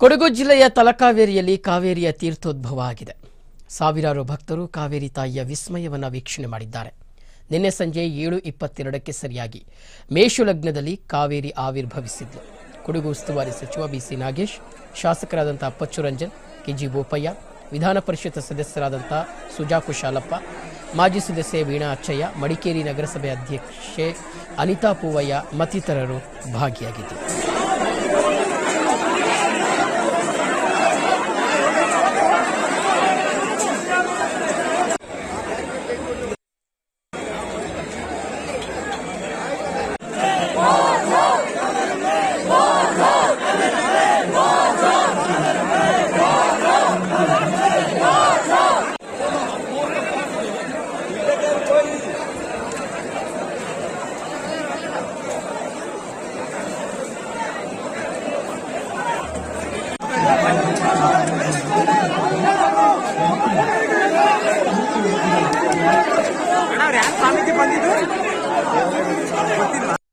ಕೊಡಗು ಜಿಲ್ಲೆಯ ತಲಕಾವೇರಿಯಲ್ಲಿ ಕಾವೇರಿಯ ತೀರ್ಥೋದ್ಭವ ಆಗಿದೆ ಸಾವಿರಾರು ಭಕ್ತರು ಕಾವೇರಿ ತಾಯಿಯ ವಿಸ್ಮಯವನ್ನು ವೀಕ್ಷಣೆ ಮಾಡಿದ್ದಾರೆ ನಿನ್ನೆ ಸಂಜೆ ಏಳು ಇಪ್ಪತ್ತೆರಡಕ್ಕೆ ಸರಿಯಾಗಿ ಮೇಷು ಲಗ್ನದಲ್ಲಿ ಕಾವೇರಿ ಆವಿರ್ಭವಿಸಿದ್ಲು ಕೊಡಗು ಉಸ್ತುವಾರಿ ಸಚಿವ ಬಿಸಿ ನಾಗೇಶ್ ಶಾಸಕರಾದಂಥ ಅಪ್ಪಚ್ಚು ರಂಜನ್ ಕೆಜಿ ಬೋಪಯ್ಯ ವಿಧಾನ ಪರಿಷತ್ ಸದಸ್ಯರಾದಂಥ ಸುಜಾಕು ಶಾಲಪ್ಪ ಮಾಜಿ ಸದಸ್ಯೆ ವೀಣಾ ಅಚ್ಚಯ್ಯ ಮಡಿಕೇರಿ ನಗರಸಭೆ ಅಧ್ಯಕ್ಷೆ ಅನಿತಾ ಪೂವಯ್ಯ ಮತ್ತಿತರರು ಭಾಗಿಯಾಗಿದ್ದರು ಅಣ್ಣ ಅವ್ರು ಯಾರು ಸ್ವಾಮೀಜಿ ಬಂದಿದ್ದು ಗೊತ್ತಿಲ್ವಾ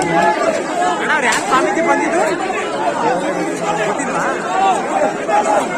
ಅಣ್ಣ ಅವ್ರು ಯಾರು ಸ್ವಾಮೀಜಿ ಬಂದಿದ್ದು ಗೊತ್ತಿಲ್ವಾ